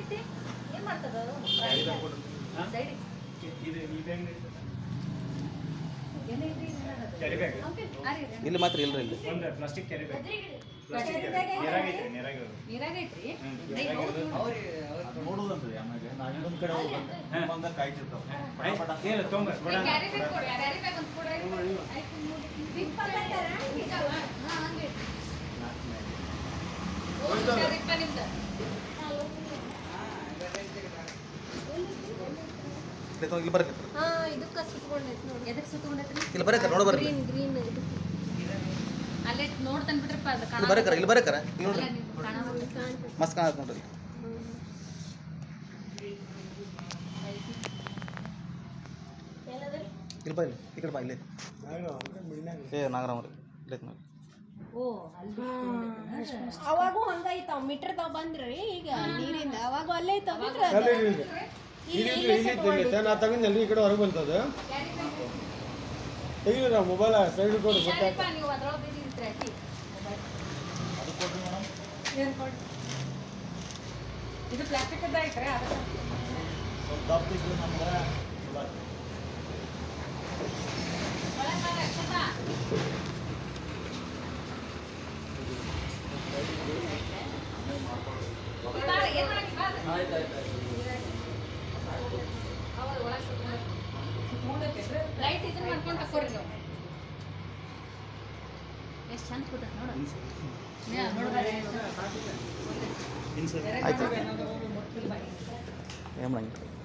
ಮತ್ತೆ ಏನ್ ಮಾಡ್ತದ ಅದು? ಕ್ಯಾರಿ ಬ್ಯಾಗ್ ಕೊಡು. ಹಾ? Side ಇದು ಈ ಬ್ಯಾಗ್ ನಡೀತದ? ಏನೇ ಇರ್ಲಿ ಏನಾಗದು? ಕ್ಯಾರಿ ಬ್ಯಾಗ್ Okay, ಆರಿ ಇದೆ. ಇಲ್ಲಿ ಮಾತ್ರ ಇಲ್ರಿ ಇಲ್ಲಿ ಒಂದು plastic carry bag plastic carry carry bag ನೀರಾಗೈತೆ ನೀರಾಗ ನೀರಾಗೈತ್ರಿ ಹ್ಮ್, ದೈ ನೀರಾಗ ಹೌದು. ಇರೋದು. ನೋಡುದಂದ್ರಿ ಆಮೇಲೆ ನಾವು ಇನ್ನೊಂದ್ ಕಡೆ ಹೋಗ್ಬೇಕು ಬಂದ ಕಾಯ್ತಿರ್ತಾವ ಇಲ್ಲ ತೊಂಬ ಕೊಡ ಈ ಕ್ಯಾರಿ ಬ್ಯಾಗ್ ಕೊಡು, ಕ್ಯಾರಿ ಬ್ಯಾಗ್ ಒಂದ್ ಕೊಡು, ಆಯ್ತು, ನೋಡಿ. ಹಾ, ಹಂಗೆ ಇಡು. ಓ, ಹುಷಾರಿಪ್ಪ ನಿಮ್ದು. ಇಲ್ಲಿ ಬರಕ್ಕೆ ಹಾ ಇದಕ್ಕ ಸುತ್ಕೊಂಡೈತಿ ನೋಡಿ ಎದಕ್ ಸುತ್ತಕೊಂಡೈತ್ರಿ? ಇಲ್ಲಿ ಬರಕ್ಕೆ ನೋಡ ಬರ್ರಿ ಗ್ರೀನ್ ಗ್ರೀನ್ ಇದು ಅಲ್ಲೇ ನೋಡ್ತಾನೆ ಬಿಟ್ರಪ್ಪ ಅದು ಇಲ್ಲಿ ಬರಕರ ಇಲ್ಲಿ ಬರಕರ ಇಲ್ಲಿ ನೋಡ್ರಿ ಅಲ್ಲ, ನೀವು ಕಾಣವಲ್ದು. ಕಾಣ್ತೈತಿ ಮಸ್ತ್ ಕಾಣತ್ ನೋಡ್ರಿ ಇಲ್ಲಿ ಬಾ ಇಲ್ಲಿ ಈ ಕಡೆ ಬಾ ಇಲ್ಲಿ ಏ ನಾಗರಾಮ ರೀ ಇಲ್ಲಿ ಐತ್ ನೋಡಿ ಓ ಅಲ್ಲಿ ಬಿಟ್ಕೊಂಡೈತೇನ? ಅವಾಗೂ ಹಂಗ ಐತಾವ ಮೀಟರ್ ತಾವ್ ಬಂದ್ರಿ ಈಗ ನೀರಿಂದ ಅವಾಗೂ ಅಲ್ಲೇ ಐತಾವ ಬಿಟ್ರ ಅಲ್ಲೇ ಇದೆ. ಇಲ್ಲಿ ಇಲ್ಲಿ ಇಲ್ಲಿ ತೆಗಿತೆ ನಾ ತಗೊಂಡಲ್ಲಿ ಈ ಕಡೆ ಹೊರಗೆ ಬಂತದು ಕ್ಯಾರಿ ಬ್ಯಾಗ್ ತೆಗಿದ್ರ ಮೊಬೈಲ್ ಸೈಡ್ ಕೊಡು ಗೊತ್ತಾಗ್ತದೆ ಸರಿಪ್ಪ, ನೀವು ಅದ್ರೊಳಗೆ ಇದ್ದಿರ್ತೀರಿ ಅಕ್ಕಿ. ಏನ್ ಕೊಡ್- ಇದು ಪ್ಲಾಸ್ಟಿಕ್ ಐತ್ರಿ ಅದಕ್ಕೆ ಸ್ವಲ್ಪ ದಪ್ಪ ಇದ್ದು ನಮ್ಗೆ ಚಲೋ ಆಗ್ತದೆ. ಒಳಗ್ ಬಾ, ಅಕ್ಷತ. ಬಾ, ಏನ್ ಮಾಡಕ್ಕೆ ಬಾ ಅದು. ಹೌದು, ಒಳಗ್ ಸುತ್ಕೊಂಡ್- ಲೈಟ್ ಇದನ್ನ ಮಾಡ್ಕೊಂಡು ತಕೋರಿ ನೀವು ಎಷ್ಟು ಚಂದ ಕೂತ ನೋಡು ಯಾ, ನೋಡು ಬಾರೆ, ಎಷ್ಟು ಚಂದ. ಆಯ್ತು ಬೇರೆ ಏನು ಮಾಡಂಗಿಲ್ಲ